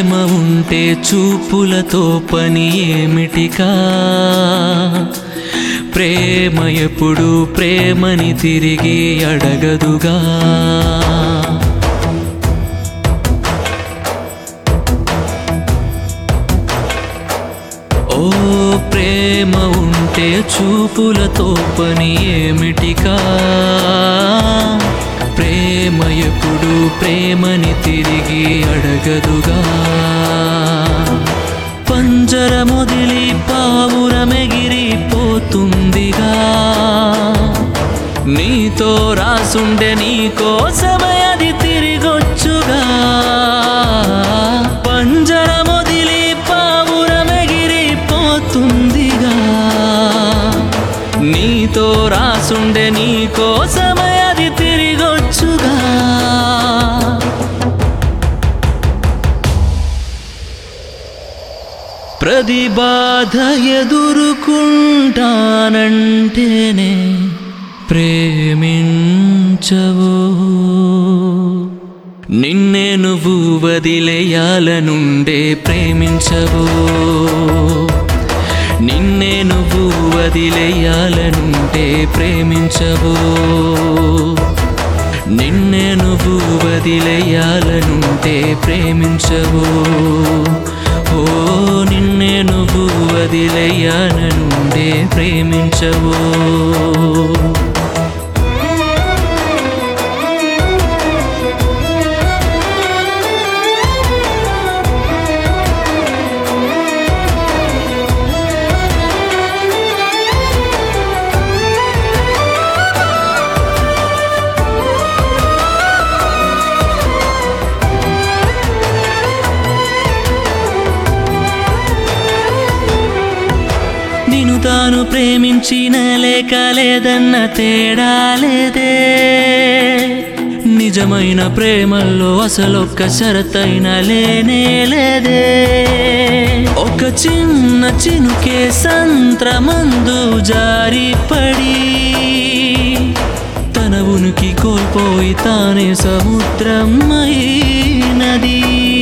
ప్రేమ ఉంటే చూపులతో పని ఏమిటికా ప్రేమ ఎప్పుడు ప్రేమని తిరిగి అడగదుగా ఓ ప్రేమ ఉంటే చూపులతో పని ఏమిటికా ప్రేమ ఎప్పుడు ప్రేమని తిరిగి అడగదుగా పంజరమొదిలి పావురమెగిరిపోతుందిగా నీతో రాసుండే నీ కోసమే అది తిరిగొచ్చుగా పంజరమొదిలి పావురమెగిరిపోతుందిగా నీతో రాసుండే నీ కోసమే అది తిరిగొచ్చుగా ప్రతి బాధ ఎదుర్కొంటానంటేనే ప్రేమించవో నిన్నే నువ్వు వదిలేయాలనుండే ప్రేమించవో నిన్నే నువ్వు వదిలేయాలనుంటే ప్రేమించవో నిన్నే నువ్వు వదిలేయాలనుంటే ప్రేమించవో ఓ నిన్నే నువ్వు వదిలేయాలనుండే ప్రేమించవో నిన్ను తాను ప్రేమించిన లేక లేదన్న తేడా లేదే నిజమైన ప్రేమల్లో అసలొక్క షరతైన లేనే లేదే ఒక చిన్న చినుకే సంత్రమందు జారిపడి తన ఉనికి కోల్పోయి తానే సముద్రం అయినది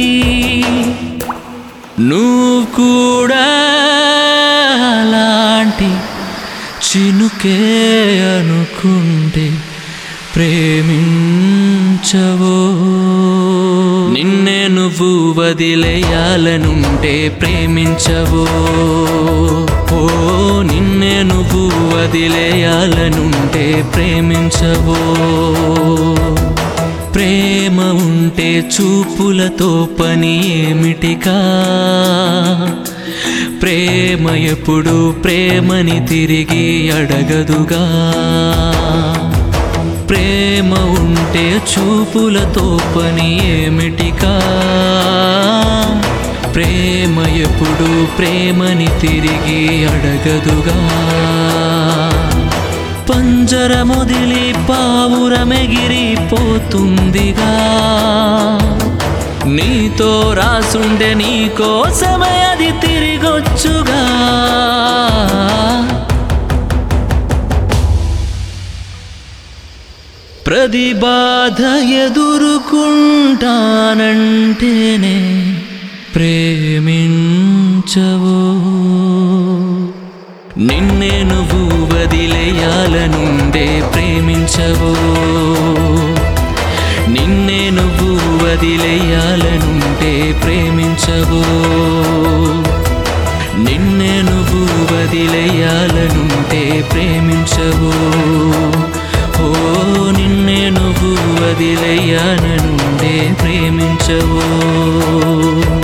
నువ్వు కూడా అలాంటి చినుకే అనుకుంటే ప్రేమించవో నిన్నే నువ్వు వదిలేయాలనుంటే ప్రేమించవో ఓ నిన్నే నువ్వు వదిలేయాలనుంటే ప్రేమించవో ప్రేమ ఉంటే చూపులతో పని ఏమిటికా ప్రేమ ఎప్పుడు ప్రేమని తిరిగి అడగదుగా ప్రేమ ఉంటే చూపులతో పని ఏమిటికా ప్రేమ ఎప్పుడు ప్రేమని తిరిగి అడగదుగా పంజరమొదిలి పావురమెగిరిపోతుందిగా నీతో రాసుండే నీ కోసమే అది తిరిగొచ్చుగా ప్రతి బాధ ఎదుర్కొంటానంటేనే ప్రేమించవో నిన్నే నువ్వు వదిలేయాలనుండే ప్రేమించవో నిన్నే నువ్వు వదిలేయాలనుంటే ప్రేమించవో నిన్నే నువ్వు వదిలేయాలనుంటే ప్రేమించవో ఓ నిన్నే నువ్వు వదిలేయాలనుండే ప్రేమించవో